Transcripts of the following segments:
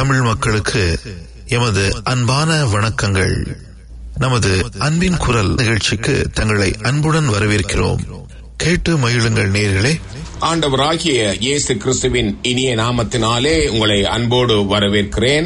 தமிழ் மக்களுக்கு எமது அன்பான வணக்கங்கள் நமது அன்பின் குரல் நிகழ்ச்சிக்கு தங்களை அன்புடன் வரவேற்கிறோம் கேட்டு மகிழுங்கள் நேர்களே ஆண்டவராகிய இயேசு கிறிஸ்துவின் இனிய நாமத்தினாலே உங்களை அன்போடு வரவேற்கிறேன்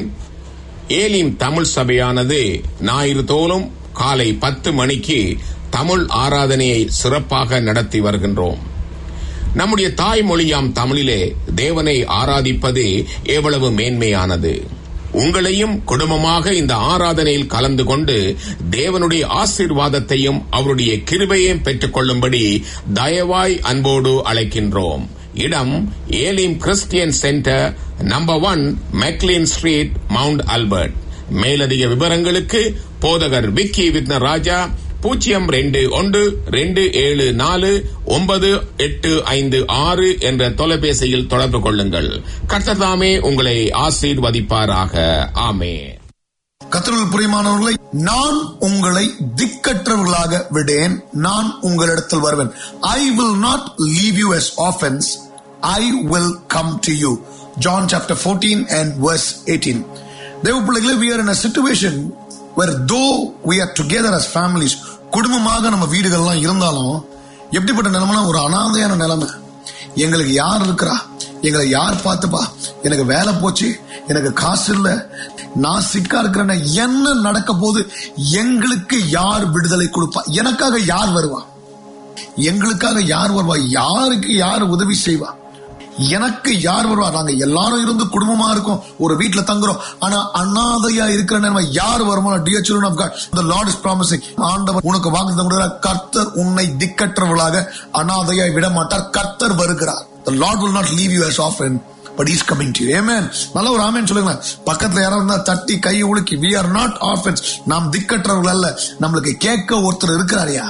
ஏலிம் தமிழ் சபையானது ஞாயிறு தோறும் காலை பத்து மணிக்கு தமிழ் ஆராதனையை சிறப்பாக நடத்தி வருகின்றோம் நம்முடைய தாய்மொழியாம் தமிழிலே தேவனை ஆராதிப்பது எவ்வளவு மேன்மையானது உங்களையும் குடும்பமாக இந்த ஆராதனையில் கலந்து கொண்டு தேவனுடைய ஆசீர்வாதத்தையும் அவருடைய கிருபையையும் பெற்றுக் கொள்ளும்படி தயவாய் அன்போடு அழைக்கின்றோம் இடம் Elim Christian Centre number one McLean Street Mount Albert மேலதிக விவரங்களுக்கு போதகர் விக்கி வித்ன ராஜா பூஜ்ஜியம் ரெண்டு ஒன்று ரெண்டு ஏழு நாலு ஒன்பது எட்டு ஐந்து ஆறு என்ற தொலைபேசியில் தொடர்பு கொள்ளுங்கள் கர்த்ததாமே உங்களை ஆசீர்வதிப்பாராக ஆமே கத்தர்கள் புரியுமானவர்களை நான் உங்களை திக்கற்றவர்களாக விடேன் நான் உங்களிடத்தில் வருவேன் I will not leave you as orphans I will come to you John chapter fourteen and verse eighteen தேவ பிள்ளைகளே we are in a situation where though we are together as families குடும்பமாக நம்ம வீடுகள்லாம் இருந்தாலும் எப்படிப்பட்ட நிலைமைனா ஒரு அனாதையான நிலைமை எங்களுக்கு யார் இருக்கிறா எங்களை யார் பார்த்துப்பா எனக்கு வேலை போச்சு எனக்கு காசு இல்ல நான் சிக்கா இருக்கிறேன் என்ன நடக்க போது எங்களுக்கு யார் விடுதலை கொடுப்பா எனக்காக யார் வருவா எங்களுக்காக யார் வருவா யாருக்கு யார் உதவி செய்வா எனக்கு யார் வருவா நாங்க எல்லாரும் இருந்து குடும்பமா இருக்கோம் ஒரு வீட்டுல தங்குறோம் ஆனா அனாதையா இருக்கிற நேரம் யார் வருமா dear children of God the lord is promising ஆண்டவர் உனக்கு வாக்கு தந்துகிறார் கர்த்தர் உன்னை திக்கற்றவர்களாக அனாதையாய் விட மாட்டார் கர்த்தர் வருகிறார் the lord will not leave you as often but he's coming to you amen நல்ல ஒரு ஆமென் சொல்லுங்க பக்கத்துல யாராவது இருந்தா தட்டி கை உலுக்கி we are not orphans நாம் திக்கற்றவர்கள் அல்ல நம்மளுக்கு கேட்க ஒருத்தர் இருக்கிறாரியா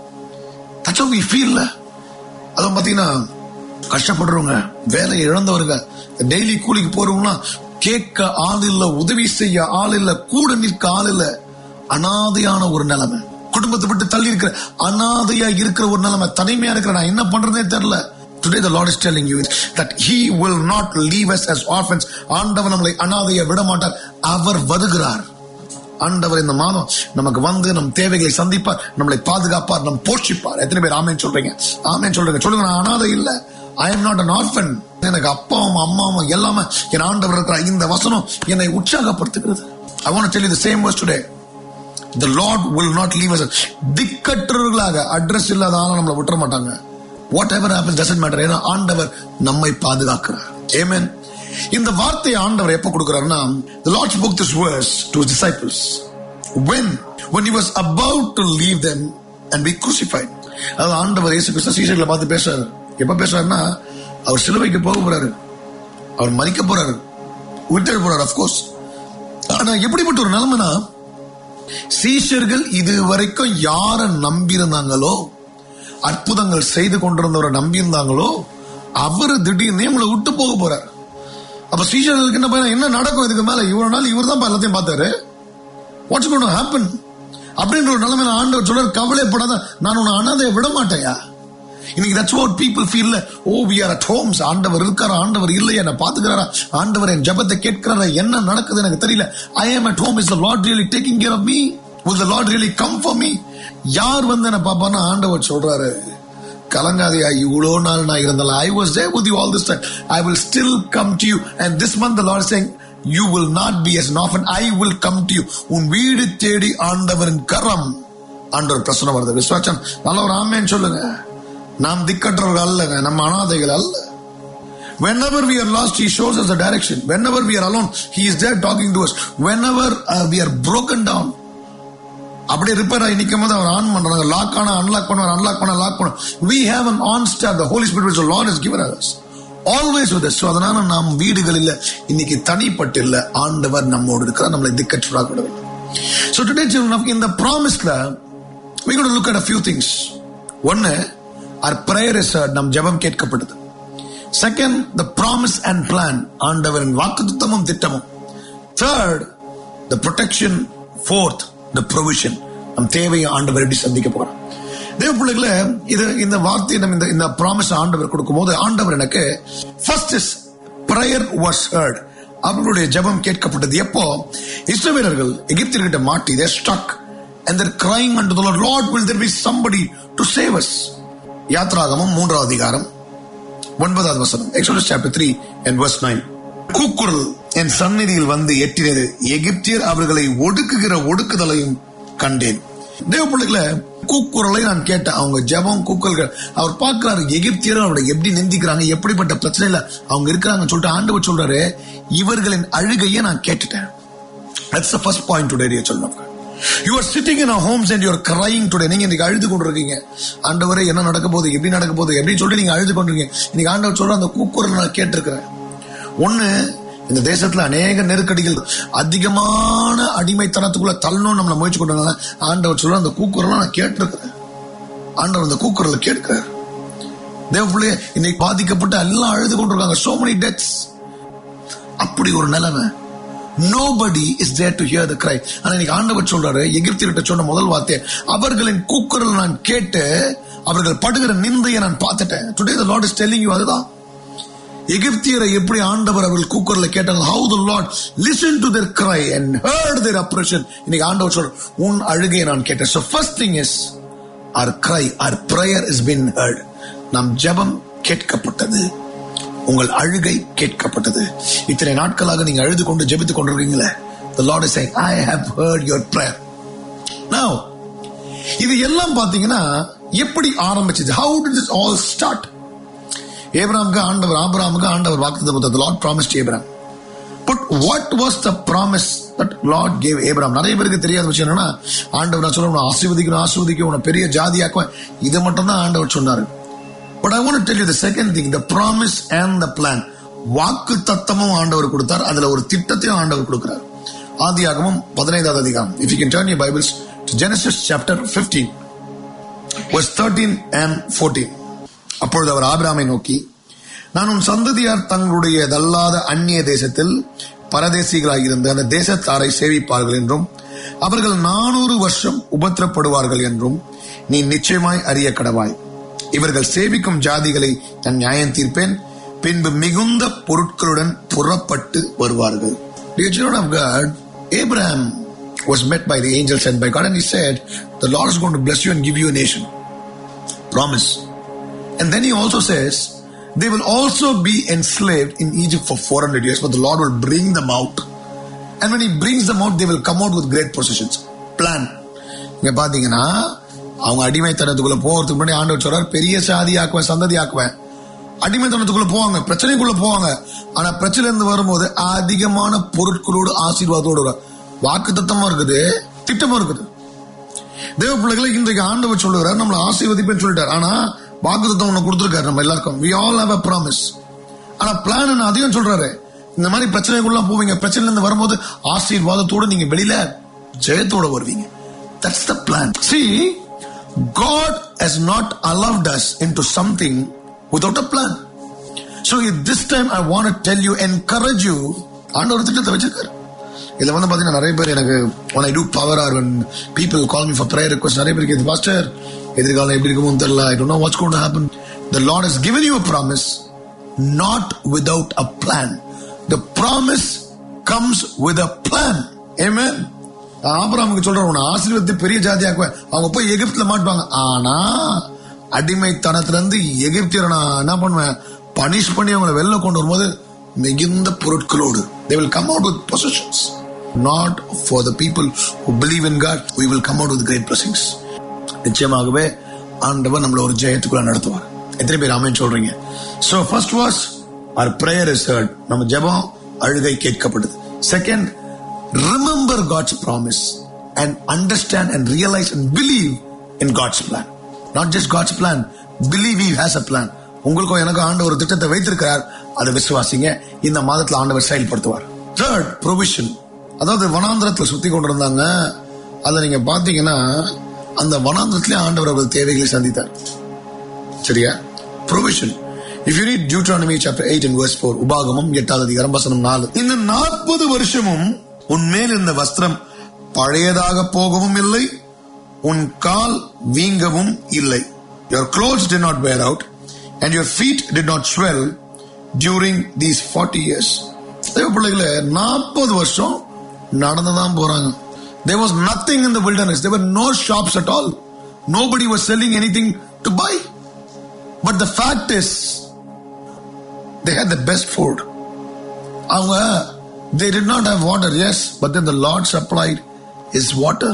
that's how we feel அதுவும் பாத்தீங்கன்னா கஷ்டப்படுறவங்க வேலையை இழந்தவருங்க டெய்லி கூலிக்கு போறவங்கன்னா கேட்க ஆள் இல்ல உதவி செய்ய ஆள் இல்ல கூட நிற்க ஆள் இல்ல அனாதையான ஒரு நிலைமை குடும்பத்தை விட்டு தள்ளி இருக்கிற அனாதையா இருக்கிற ஒரு நிலைமை தனிமையா இருக்கிற நான் என்ன பண்றதே தெரியல Today the Lord is telling you that He will not leave us as orphans. ஆண்டவர் நம்மளை அனாதையா விட மாட்டார் அவர் வருகிறார் ஆண்டவர் இந்த மாதம் நமக்கு வந்து நம் தேவைகளை சந்திப்பார் நம்மளை பாதுகாப்பார் நம் போஷிப்பார் எத்தனை பேர் ஆமேன் சொல்றீங்க ஆமேன் சொல்றீங்க சொல்லுங்க நான் அனாதை இல்ல I am not an orphan எனக்கு அப்பாவும் அம்மாவும் எல்லாமே என் ஆண்டவர் இருக்கிற இந்த வசனம் என்னை உற்சாகப்படுத்துகிறது I want tell you the same verse today the lord will not leave us திக்கற்றவர்களாக அட்ரஸ் இல்லாத ஆள நம்மளை விட்டுற மாட்டாங்க whatever happens doesn't matter ஏன்னா ஆண்டவர் நம்மை பாதுகாக்கிறார் ஏமேன் இந்த வார்த்தையை ஆண்டவர் எப்ப கொடுக்கிறாருன்னா the lord spoke this verse to his disciples when when he was about to leave them and be crucified அதாவது ஆண்டவர் இயேசு கிறிஸ்து சீசர்களை பார்த்து பேசுறாரு எப்ப பேசுறாருன்னா அவர் சிலுவைக்கு போக போறாரு அவர் மறிக்க போறாரு உயிர்த்தெழ போறாரு அப்கோர்ஸ் ஆனா எப்படிப்பட்ட ஒரு நிலைமைனா சீஷர்கள் இது வரைக்கும் யார நம்பியிருந்தாங்களோ அற்புதங்கள் செய்து கொண்டிருந்தவரை நம்பியிருந்தாங்களோ அவரு திடீர்னு நம்மளை விட்டு போக போறார் அப்ப சீஷர்களுக்கு என்ன பையன் என்ன நடக்கும் இதுக்கு மேல இவ்வளவு நாள் இவர் தான் எல்லாத்தையும் பார்த்தாரு வாட்ஸ் கோன் ஹேப்பன் அப்படின்ற ஒரு நிலைமையில ஆண்டவர் சொல்றாரு கவலைப்படாத நான் உன்னை அனாதைய விட மாட்டேயா இன்னைக்கு that's what people feel oh we are at homes ஆண்டவர் இருக்காரா ஆண்டவர் இல்லையா என்ன பாத்துக்கிறாரா ஆண்டவர் என் ஜபத்தை கேட்கிறாரா என்ன நடக்குது எனக்கு தெரியல I am at home is the lord really taking care of me will the lord really come for me யார் வந்து என்ன பாப்பான்னா ஆண்டவர் சொல்றாரு கலங்காதையா இவ்வளோ நாள் நான் இருந்தால I was there with you all this time I will still come to you and this month the Lord is saying you will not be as an orphan I will come to you உன் வீடு தேடி ஆண்டவரின் கரம் ஆண்டவர் பிரச்சனை வருது விஸ்வாச்சன் நல்ல ஒரு ஆமேன்னு சொல்லுங்க நாம் திக்கற்றவர்கள் அல்லங்க நம்ம அனாதைகள் அல்ல whenever we are lost he shows us the direction whenever we are alone he is there talking to us whenever uh, we are broken down அப்படியே ரிப்பேர் ஆகி நிற்கும் போது அவர் ஆன் பண்றாங்க லாக் ஆனா அன்லாக் பண்ணுவார் அன்லாக் பண்ண லாக் பண்ண we have an on star the holy spirit which the lord has given us always with us so அதனால நாம் வீடுகளில் இன்னைக்கு தனிப்பட்டு இல்ல ஆண்டவர் நம்மோடு இருக்கிறார் நம்மளை திக்கற்றதாக விடவில்லை so today children of in the promised land we going to look at a few things ஒன்னு our prayer is heard நம் ஜெபம் கேட்கப்படுது second the promise and plan ஆண்டவரின் வாக்குத்தமும் திட்டமும் third the protection fourth the provision நம் தேவையை ஆண்டவர் எப்படி சந்திக்க போறோம் தேவ பிள்ளைகள இது இந்த வார்த்தையை நம்ம இந்த இந்த ப்ராமிஸ் ஆண்டவர் கொடுக்கும் போது ஆண்டவர் எனக்கு first is prayer was heard அவர்களுடைய ஜெபம் கேட்கப்பட்டது எப்போ இஸ்ரவேலர்கள் எகிப்தியர்கிட்ட மாட்டி they stuck and they're crying unto the Lord Lord will there be somebody to save us யாத்ராகமம் மூன்றாவது அதிகாரம் ஒன்பதாவது வசனம் Exodus chapter three and verse nine கூக்குரல் என் சந்நிதியில் வந்து எட்டினது எகிப்தியர் அவர்களை ஒடுக்குகிற ஒடுக்குதலையும் கண்டேன் தேவ பிள்ளைகளை கூக்குரலை நான் கேட்டேன் அவங்க ஜெபம் கூக்குரல்கள் அவர் பார்க்கிறாரு எகிப்தியர் அவரை எப்படி நிந்திக்கிறாங்க எப்படிப்பட்ட பிரச்சனையில அவங்க இருக்கிறாங்கன்னு சொல்லிட்டு ஆண்டவர் சொல்றாரு இவர்களின் அழுகையை நான் கேட்டுட்டேன் That's the first point today, dear children of God. You are sitting in our homes and you are crying today. நீங்க இன்னைக்கு அழுது கொண்டிருக்கீங்க ஆண்டவரே என்ன நடக்க போகுது எப்படி நடக்க போகுது எப்படி சொல்லிட்டு நீங்க அழுது கொண்டிருக்கீங்க இன்னைக்கு ஆண்டவர் சொல்ற அந்த கூக்குரல் நான் கேட்டிருக்கிறேன் ஒண்ணு இந்த தேசத்துல அநேக நெருக்கடிகள் அதிகமான அடிமைத்தனத்துக்குள்ள தள்ளணும் நம்மளை முயற்சி கொண்டாங்க ஆண்டவர் சொல்ற அந்த கூக்குரலை நான் கேட்டிருக்கிறேன் ஆண்டவர் அந்த கூக்குரலை கேட்கிறார் தேவ பிள்ளைய இன்னைக்கு பாதிக்கப்பட்டு எல்லாம் அழுது கொண்டிருக்காங்க so many deaths அப்படி ஒரு நிலைமை nobody is there to hear the cry ஆனா இன்னைக்கு ஆண்டவர் சொல்றாரு எகிப்தியர்கிட்ட சொன்ன முதல் வார்த்தை அவர்களின் கூக்குரல் நான் கேட்டு அவர்கள் படுகிற நிந்தையை நான் பார்த்துட்டேன் today the lord is telling you அதுதான் எகிப்தியரை எப்படி ஆண்டவர் அவர்கள் கூக்குரல கேட்டாங்க how the lord listen to their cry and heard their oppression இன்னைக்கு ஆண்டவர் சொல்ற உன் அழுகையை நான் கேட்டேன் so first thing is our cry our prayer is been heard நம் ஜெபம் கேட்கப்பட்டது உங்கள் அழுகை கேட்கப்பட்டது இத்தனை நாட்களாக நீங்க அழுது கொண்டு ஜெபித்துக் கொண்டிருக்கீங்களே the lord is saying i have heard your prayer now இது எல்லாம் பாத்தீங்கன்னா எப்படி ஆரம்பிச்சது how did this all start ஏப்ராமுக்கு ஆண்டவர் ஆபிரகாமுக்கு ஆண்டவர் வாக்குத்தத்தம் the lord promised abraham but what was the promise that lord gave abraham நிறைய பேருக்கு தெரியாத விஷயம் என்னன்னா ஆண்டவர் நான் சொல்றேன் உன்னை ஆசீர்வதிக்கணும் ஆசீர்வதிக்க உன்னை பெரிய ஜாதியாக்குவேன் இது மட்டும் தான் ஆண்டவர் சொன்னாரு but I want tell you the second thing the promise and the plan வாக்கு தத்தமும் ஆண்டவர் கொடுத்தார் அதுல ஒரு திட்டத்தையும் ஆண்டவர் கொடுக்கிறார் ஆதியாகமம் பதினைந்தாவது அதிகாரம் if you can turn you Bibles to Genesis chapter 15 verse 13 and 14 அப்பொழுது அவர் ஆபிராமை நோக்கி நான் உன் சந்ததியார் தங்களுடையதல்லாத அந்நிய தேசத்தில் பரதேசிகளாகியிருந்த அந்த தேசத்தாரை சேவிப்பார்கள் என்றும் அவர்கள் நானூறு வருஷம் உபத்திரப்படுவார்கள் என்றும் நீ நிச்சயமாய் அறிய கடவாய் இவர்கள் சேவிக்கும் ஜாதிகளை நான் நியாயம் தீர்ப்பேன் பின்பு மிகுந்த பொருட்களுடன் புறப்பட்டு வருவார்கள் Dear children of God, Abraham was met by the angel sent by God and he said, the Lord is going to bless you and give you a nation. Promise. And then he also says, they will also be enslaved in Egypt for 400 years, but the Lord will bring them out. And when he brings them out, they will come out with great possessions. Plan. இங்க பாத்தீங்கன்னா அவங்க அடிமைத்தனத்துக்குள்ள போறதுக்கு முன்னாடி ஆண்டவர் சொல்றார் பெரிய சாதி ஆக்குவேன் சந்ததி ஆக்குவேன் அடிமைத்தனத்துக்குள்ள போவாங்க பிரச்சனைக்குள்ள போவாங்க ஆனா பிரச்சனை இருந்து வரும்போது அதிகமான பொருட்களோடு ஆசீர்வாதத்தோடு வருவார். வாக்கு தத்தமா இருக்குது திட்டமும் இருக்குது தேவ பிள்ளைகளை இன்றைக்கு ஆண்டவர் சொல்லுகிறார் நம்மளை ஆசீர்வதிப்பேன்னு சொல்லிட்டார் ஆனா வாக்குத்தத்தம் ஒண்ணு கொடுத்திருக்காரு நம்ம எல்லாருக்கும் we all have a promise ஆனா பிளான் அதையும் சொல்றாரு இந்த மாதிரி பிரச்சனைக்குள்ள போவீங்க பிரச்சனைல இருந்து வரும்போது ஆசீர்வாதத்தோட நீங்க வெளியில ஜெயத்தோட வருவீங்க that's the plan see god has not allowed us into something without a plan so if this time i want to tell you encourage you ஆண்டவர் திட்டத்தை வச்சிருக்காரு இதுல வந்து பாத்தீங்கன்னா நிறைய பேர் எனக்கு when I do power hour when people call me for prayer request நிறைய பேருக்கு இது மாஸ்டர் எதிர்காலம் எப்படி இருக்குமோ தெரியல I don't know what's going to happen the Lord has given you a promise not without a plan the promise comes with a plan amen ஆபராமுக்கு சொல்றேன் உன்னை ஆசீர்வதித்து பெரிய ஜாதியாக்குவேன் அவங்க போய் எகிப்துல மாட்டுவாங்க ஆனா அடிமைத்தனத்துல இருந்து எகிப்தியரை நான் என்ன பண்ணுவேன் பனிஷ் பண்ணி அவங்களை வெளில கொண்டு வரும்போது மிகுந்த பொருட்களோடு they will come out with possessions not for the people who believe in God we will come out with great blessings நிச்சயமாகவே ஆண்டவர் நம்மள ஒரு ஜெயத்துக்குள்ள நடத்துவார் எத்தனை பேர் ஆமென் சொல்றீங்க so first was our prayer is heard நம்ம ஜெபம் அழுகை கேட்கப்படுது second remember God's promise and understand and realize and believe in God's plan not just God's plan believe he has a plan உங்களுக்கும் எனக்கும் ஆண்டவர் ஒரு திட்டத்தை வைத்திருக்கிறார் அதை விசுவாசிங்க இந்த மாதத்துல ஆண்டவர் செயல்படுத்துவார் தேர்ட் ப்ரொவிஷன் அதாவது வனாந்திரத்துல சுத்தி கொண்டிருந்தாங்க அதுல நீங்க பாத்தீங்கன்னா அந்த வனாந்திரத்திலே ஆண்டவர் அவர்கள் தேவைகளை சந்தித்தார் சரியா provision if you read Deuteronomy chapter eight and verse 4 உபாகமம் எட்டாவது அதிகாரம் வசனம் நாலு இந்த நாற்பது வருஷமும் உன் மேல் இருந்த வஸ்திரம் பழையதாக போகவும் இல்லை உன் கால் வீங்கவும் இல்லை your clothes did not wear out and your feet did not swell during these 40 years தேவ பிள்ளைகளே நாற்பது வருஷம் நடந்துதான் போறாங்க there was nothing in the wilderness there were no shops at all nobody was selling anything to buy but the fact is they had the best food அவங்க they did not have water yes but then the lord supplied his water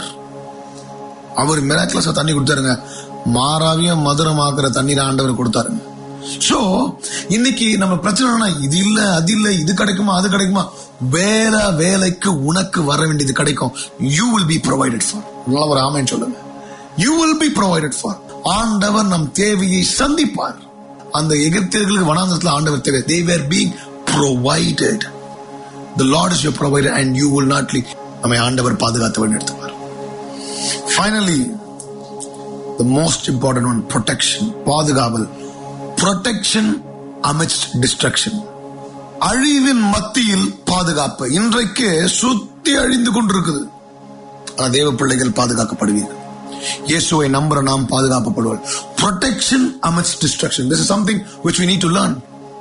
அவர் மிராக்கிளஸா தண்ணி கொடுத்தாருங்க மாறாவியும் மதுரமாக்குற தண்ணீர் ஆண்டவர் கொடுத்தாருங்க so இன்னைக்கு நம்ம பிரச்சனை இது இல்ல அது இல்ல இது கிடைக்குமா அது கிடைக்குமா வேலை வேலைக்கு உனக்கு வர வேண்டியது கிடைக்கும் you will be provided for நல்லா ஒரு ஆமைன்னு சொல்லுங்க you will be provided for ஆண்டவர் நம் தேவையை சந்திப்பார் அந்த எகிப்தியர்களுக்கு வனாந்தரத்தில் ஆண்டவர் தேவை they were being provided the lord is your provider and you will not leave நம்மை ஆண்டவர் பாதுகாத்து வழி நடத்துவார் finally the most important one protection பாதுகாவல் protection amidst destruction அழிவின் மத்தியில் பாதுகாப்பு இன்றைக்கு சுத்தி அழிந்து கொண்டிருக்குது ஆனா தேவ பிள்ளைகள் பாதுகாக்கப்படுவீர்கள் இயேசுவை நம்புற நாம் பாதுகாக்கப்படுவார் protection amidst destruction this is something which we need to learn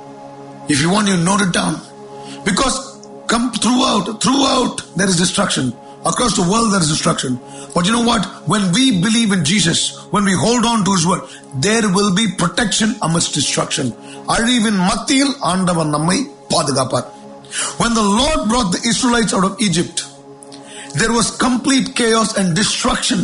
if you want you note it down because come throughout throughout there is destruction across the world there is destruction but you know what when we believe in jesus when we hold on to his word there will be protection amidst destruction அழிவின் மத்தியில் ஆண்டவர் நம்மை பாதுகாப்பார் when the lord brought the israelites out of egypt there was complete chaos and destruction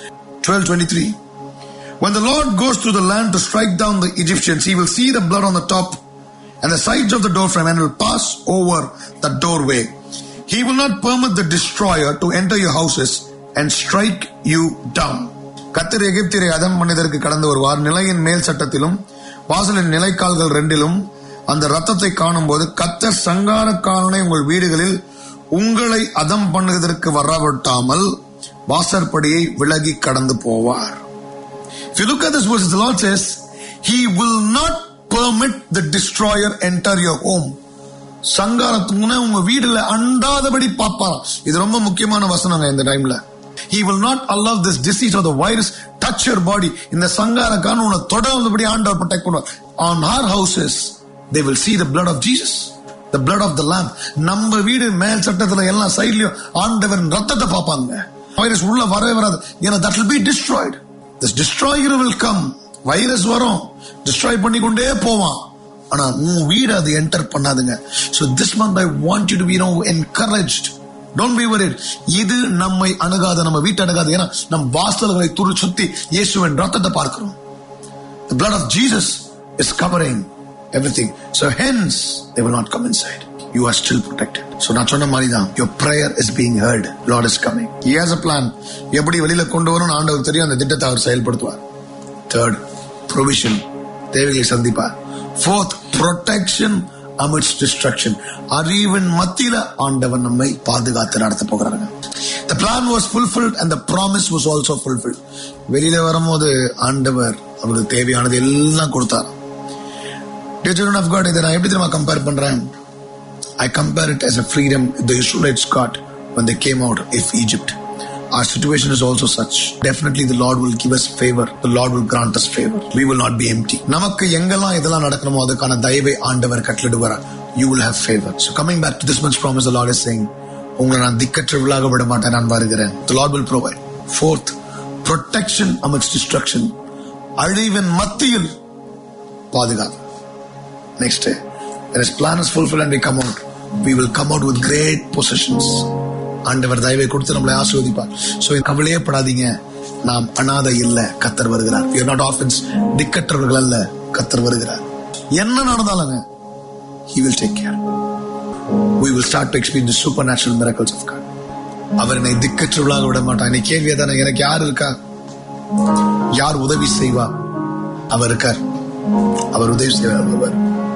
1223 when the lord goes through the land to strike down the egyptians he will see the blood on the top and the sides of the door frame and will pass over the doorway. He will not permit the destroyer to enter your houses and strike you down. கத்தர் எகிப்தியரை அதம் மனிதருக்கு கடந்து வருவார் நிலையின் மேல் சட்டத்திலும் வாசலின் நிலைக்கால்கள் ரெண்டிலும் அந்த ரத்தத்தை காணும்போது கத்தர் சங்காரக்காரனை உங்கள் வீடுகளில் உங்களை அதம் பண்ணுவதற்கு வரவிட்டாமல் வாசற்படியை விலகி கடந்து போவார் If you look at this verse, the Lord says, He will not permit the destroyer enter your home. சங்காரத்துக்குன்னு உங்க வீடுல அண்டாதபடி பாப்பாராம் இது ரொம்ப முக்கியமான வசனங்க இந்த டைம்ல He will not allow this disease or the virus touch your body. இந்த சங்காரக்காரன் உன்னை தொடாதபடி ஆண்டவர் protect பண்ணுவார். On our houses, they will see the blood of Jesus. The blood of the lamb. நம்ம வீடு மேல் சட்டத்துல எல்லாம் சைட்லயும் ஆண்டவன் ரத்தத்தை பார்ப்பாங்க வைரஸ் உள்ள வரவே வராது ஏன்னா that will be destroyed. This destroyer will come. Virus வரும் டிஸ்ட்ராய் பண்ணி கொண்டே போவான் ஆனா உன் வீடு அது என்டர் பண்ணாதுங்க so this month i want you to be you know encouraged don't be worried இது நம்மை அணுகாத நம்ம வீட்டை அணுகாது ஏன்னா நம் வாசல்களை துரு சுத்தி இயேசுவின் ரத்தத்தை பார்க்கிறோம் the blood of jesus is covering everything so hence they will not come inside you are still protected so நான் சொன்ன மாதிரி தான் your prayer is being heard lord is coming he has a plan எப்படி வெளியில கொண்டு வரணும் ஆண்டவருக்கு தெரியும் அந்த திட்டத்தை அவர் செயல்படுத்துவார் தேர்ட் ப்ரொவிஷன் தேவைகளை சந்திப்பார் ஃபோர்த் ப்ரொடெக்ஷன் amidst destruction அறிவின் மத்தியில ஆண்டவன் நம்மை பாதுகாத்து நடத்த போகிறாங்க the plan was fulfilled and the promise was also fulfilled வெளியில வரும்போது ஆண்டவர் அவருக்கு தேவையானது எல்லாம் கொடுத்தார் Dear children of God இதை நான் எப்படி தெரியுமா கம்பேர் பண்றேன் I compare it as a freedom the Israelites got when they came out of Egypt our situation is also such. Definitely the Lord will give us favor. The Lord will grant us favor. We will not be empty. நமக்கு எங்கெல்லாம் இதெல்லாம் நடக்கணுமோ அதுக்கான தயவை ஆண்டவர் கட்டளிடுவார். You will have favor. So coming back to this month's promise, the Lord is saying, உங்களை நான் திக்கற்றவர்களாக விட மாட்டேன் நான் வருகிறேன். The Lord will provide. Fourth, protection amidst destruction. அழிவின் மத்தியில் பாதுகாப்பு. Next day, when his plan is fulfilled and we come out, we will come out with great possessions. ஆண்டவர் தயவை கொடுத்து நம்மளை ஆசிர்வதிப்பார் சோ கவலையே படாதீங்க நாம் அனாதை இல்ல கத்தர் வருகிறார் we are not orphans திக்கற்றவர்கள் அல்ல கத்தர் வருகிறார் என்ன நடந்தாலுங்க he will take care we will start to experience the supernatural miracles of God அவர் என்னை திக்கற்றவர்களாக விட மாட்டார் என்னை கேள்வியா தானே எனக்கு யார் இருக்கா யார் உதவி செய்வா அவர் இருக்கார் அவர் உதவி செய்வார் ஒருவர்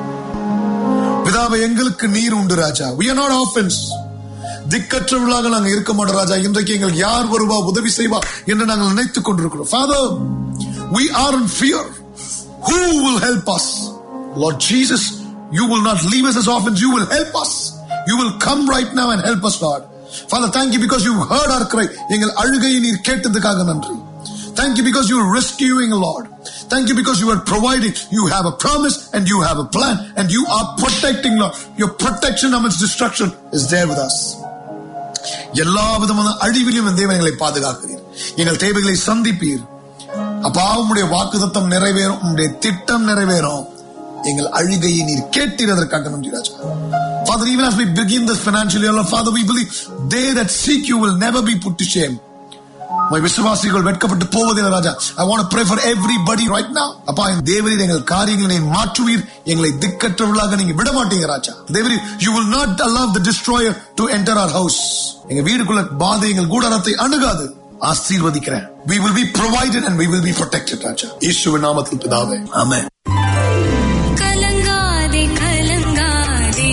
பிதாவை எங்களுக்கு நீர் உண்டு ராஜா we are not orphans திக்கற்றவர்களாக நாங்கள் இருக்க மாட்டோம் ராஜா இன்றைக்கு எங்களுக்கு யார் வருவா உதவி செய்வா என்று நாங்கள் நினைத்துக் கொண்டிருக்கிறோம் father we are in fear who will help us lord jesus you will not leave us as orphans you will help us you will come right now and help us lord father thank you because you heard our cry எங்கள் அழுகையை நீர் கேட்டதுக்காக நன்றி Thank you because you're rescuing, Lord. Thank you because you are providing. You have a promise and you have a plan and you are protecting, Lord. Your protection amidst destruction is there with us. எல்லா விதமான அழிவிலும் என் தேவன் எங்களை பாதுகாக்கிறீர் எங்கள் தேவைகளை சந்திப்பீர் அப்பா உம்முடைய வாக்குத்தத்தம் நிறைவேறும் உம்முடைய திட்டம் நிறைவேறும் எங்கள் அழுகையை நீர் கேட்டீரதற்காக நன்றி ராஜா Father, even as we begin this financial year, Lord, Father, we believe they that seek you will never be put to shame. My விசுவாசிகள் வெட்கப்பட்டு போவதில்லை ராஜா I want pray for everybody right now இந்த தேவரீர் எங்கள் காரியங்களை மாற்றுவீர் எங்களை திக்கற்றவர்களாக நீங்க விட மாட்டீங்க ராஜா தேவரீர் you will not allow the destroyer to enter our house எங்க வீடுக்குள்ள பாதை எங்கள் கூடாரத்தை அணுகாது ஆசீர்வதிக்கிறேன் we will be provided and we will be protected ராஜா இயேசுவின் நாமத்தில் பிதாவே ஆமென் கலங்காதே கலங்காதே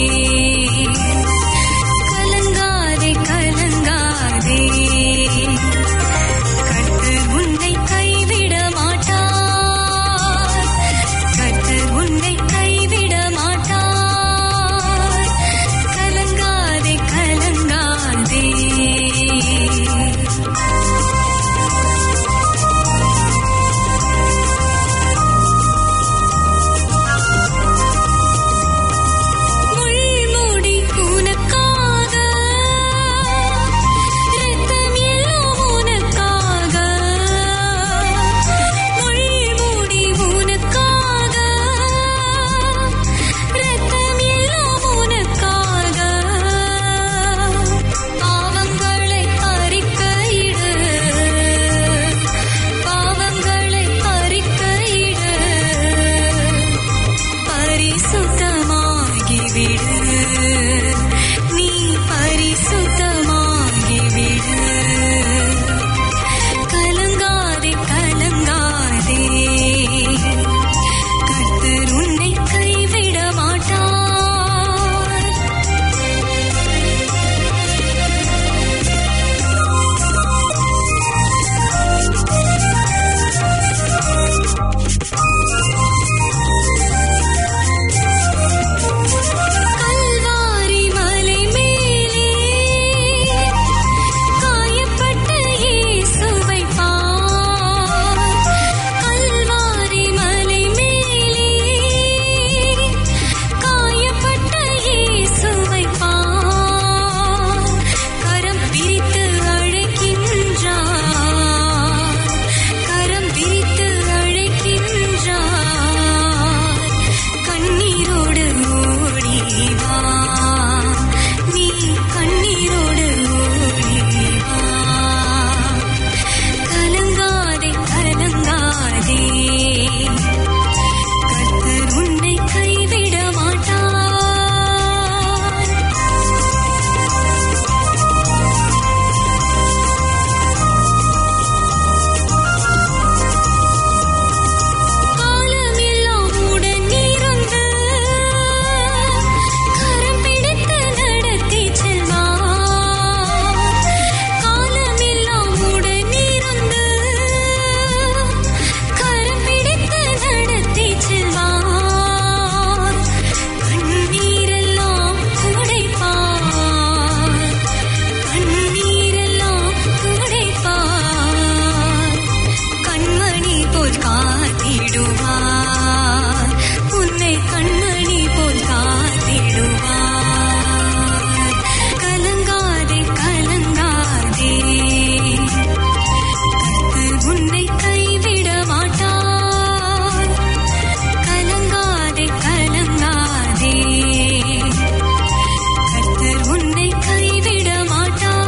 கலங்காதே கலங்காதே கர்த்தர் உன்னை கைவிட மாட்டார் கர்த்தர் உன்னை கைவிட மாட்டார் கலங்காதே கலங்காதே முள்முடி உனக்காக இரத்தம் எல்லாம் உனக்காக முள்முடி உனக்காக இரத்தம் எல்லாம் உனக்காக பாவங்களை அறிக்கையிடு பாவங்களை அறிக்கையிடு பரிசுத்தமாகிவிடு நீ பரிசுத்தமாகிவிடு கலங்காதே கலங்காதே கர்த்தர் உன்னை கைவிட மாட்டார் கல்வாரி மலை மேலே காயப்பட்ட இயேசுவை பார் கல்வாரி மலை மேலே காயப்பட்ட இயேசுவை பார் கரம் பிரித்து அழைக்கின்றார் கரம் பிரித்து அழைக்கின்றார் கண்ணீரோடு ஓடி வா நீ கண்ணீரோடு ஓடி வா கலங்காதே கலங்காதே கர்த்தர் உன்னை கைவிட மாட்டார் காலமெல்லாம் உடன் இருந்து கரம் பிடித்து நடத்தி செல்வார் காலமெல்லாம் உடன் இருந்து கரம் பிடித்து நடத்தி செல்வார் கண்ணீரெல்லாம் துடைப்பார் கண்ணீரெல்லாம் துடைப்பார் கண்மணி போல் காத்திடுவார் உன்னை கண்மணி போல் காத்திடுவார் கலங்காதே கலங்காதே கர்த்தர் உன்னை கைவிட மாட்டார் கலங்காதே கலங்காதே கர்த்தர் உன்னை கைவிட மாட்டார்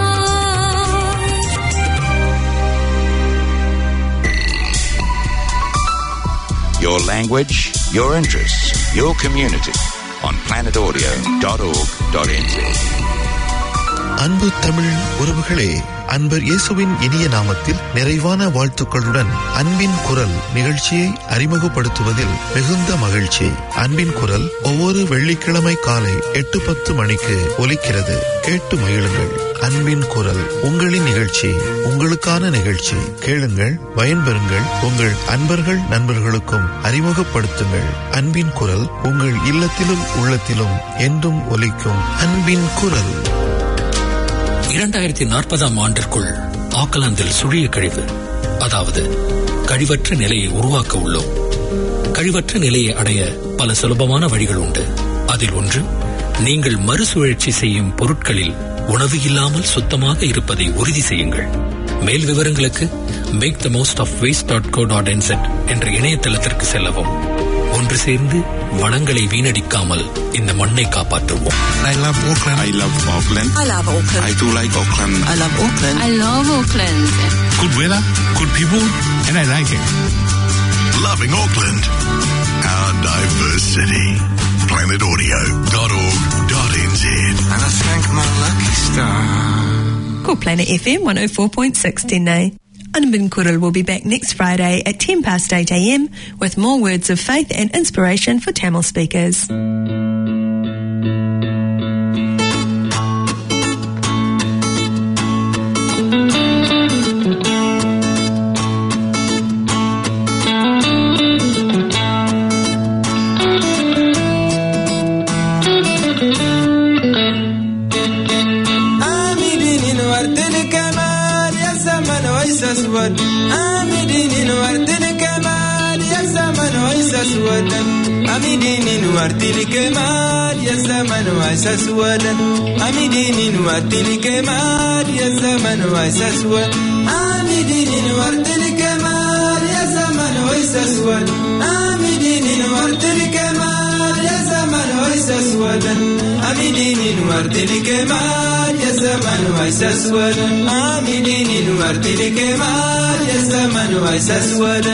Your language, your interests, your community on planetaudio.org.nz. அன்பு தமிழ் உறவுகளே அன்பர் இயேசுவின் இனிய நாமத்தில் நிறைவான வாழ்த்துக்களுடன் அன்பின் குரல் நிகழ்ச்சியை அறிமுகப்படுத்துவதில் மிகுந்த மகிழ்ச்சி அன்பின் குரல் ஒவ்வொரு வெள்ளிக்கிழமை காலை எட்டு பத்து மணிக்கு ஒலிக்கிறது கேட்டு மகிழுங்கள் அன்பின் குரல் உங்களின் நிகழ்ச்சி உங்களுக்கான நிகழ்ச்சி கேளுங்கள் பயன்பெறுங்கள் உங்கள் அன்பர்கள் நண்பர்களுக்கும் அறிமுகப்படுத்துங்கள் அன்பின் குரல் உங்கள் இல்லத்திலும் உள்ளத்திலும் என்றும் ஒலிக்கும் அன்பின் குரல் இரண்டாயிரத்தி நாற்பதாம் ஆண்டிற்குள் ஆக்கலாந்தில் சுழிய கழிவு அதாவது கழிவற்ற நிலையை உருவாக்க உள்ளோம் கழிவற்ற நிலையை அடைய பல சுலபமான வழிகள் உண்டு அதில் ஒன்று நீங்கள் மறுசுழற்சி செய்யும் பொருட்களில் உணவு இல்லாமல் சுத்தமாக இருப்பதை உறுதி செய்யுங்கள் மேல் விவரங்களுக்கு make the most of waste dot go dot என்செட் என்ற இணையதளத்திற்கு செல்லவும் ஒன்று சேர்ந்து வளங்களை வீணடிக்காமல் இந்த மண்ணை காப்பாற்றுவோம் I love Auckland. I love Auckland. I love Auckland. I do like Auckland. I love Auckland. I love Auckland. Good weather, good people, and I like it. Loving Auckland. Our diverse city. planetaudio.org.nz. And I thank my lucky star. Cool Planet FM 104.6 Denay. Anubin Kuril will be back next Friday at 10 past 8 a.m. with more words of faith and inspiration for Tamil speakers. آمدين ورد الكمال يا زمن ويس اسود آمدين ورد الكمال يا زمن ويس اسود آمدين ورد الكمال يا زمن ويس اسود آمدين ورد الكمال يا زمن ويس اسود آمدين ورد الكمال يا زمن ويس اسود آمدين ورد الكمال يا زمن ويس اسود آمدين ورد الكمال يا زمن ويس اسود آمدين ورد الكمال يا زمن ويس اسود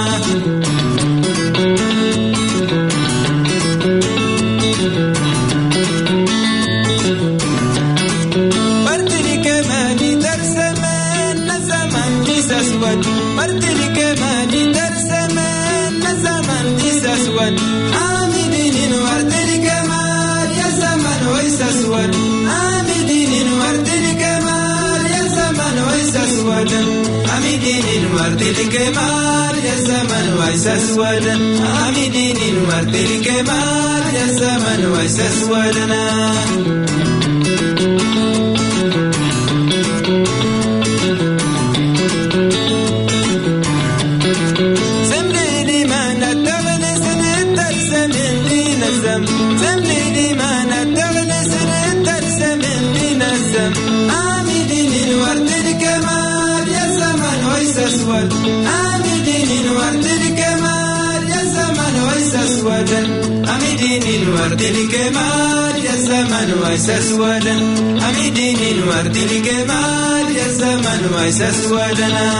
ورد الكمال درس من زمن جيس اسود ورد الكمال درس من زمن جيس اسود آمدين ورد الكمال يا زمن ويس اسود آمدين ورد الكمال يا زمن ويس اسود آمدين ورد الكمال يا زمن ويس اسود آمدين ورد الكمال يا زمن ويس اسودنا زملي ما ندغل سنة ترسم لي نزم زملي ما ندغل سنة ترسم لي نزم آمدين الورد الكمال يا زمن ويس اسود آمدين الورد الكمال يا زمن ويس اسود آمدين الورد الكمال يا زمن ويس اسود آمدين الورد الكمال يا زمن ويس اسودنا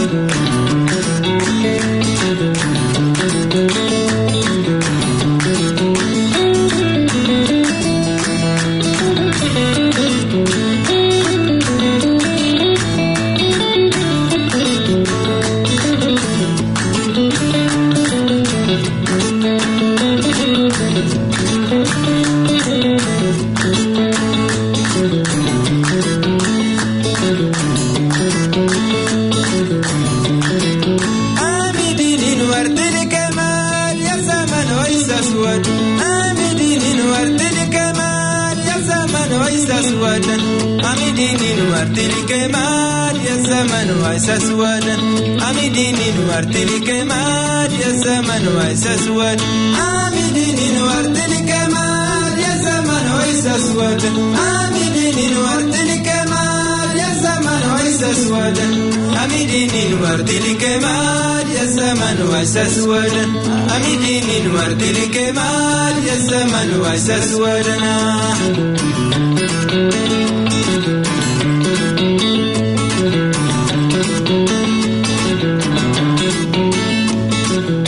آمدين ورد الكمال يا زمن ويس اسود آمدين ورد الكمال يا زمن ويس اسود آمدين ورد الكمال يا زمن ويس اسود آمدين ورد الكمال يا زمن ويس اسود آمدين ورد الكمال يا زمن ويس اسود آمدين ورد الكمال يا زمن ويس اسود أمدين ورد الكمال يا زمن ويس اسود أمدين ورد الكمال يا زمن ويس اسودنا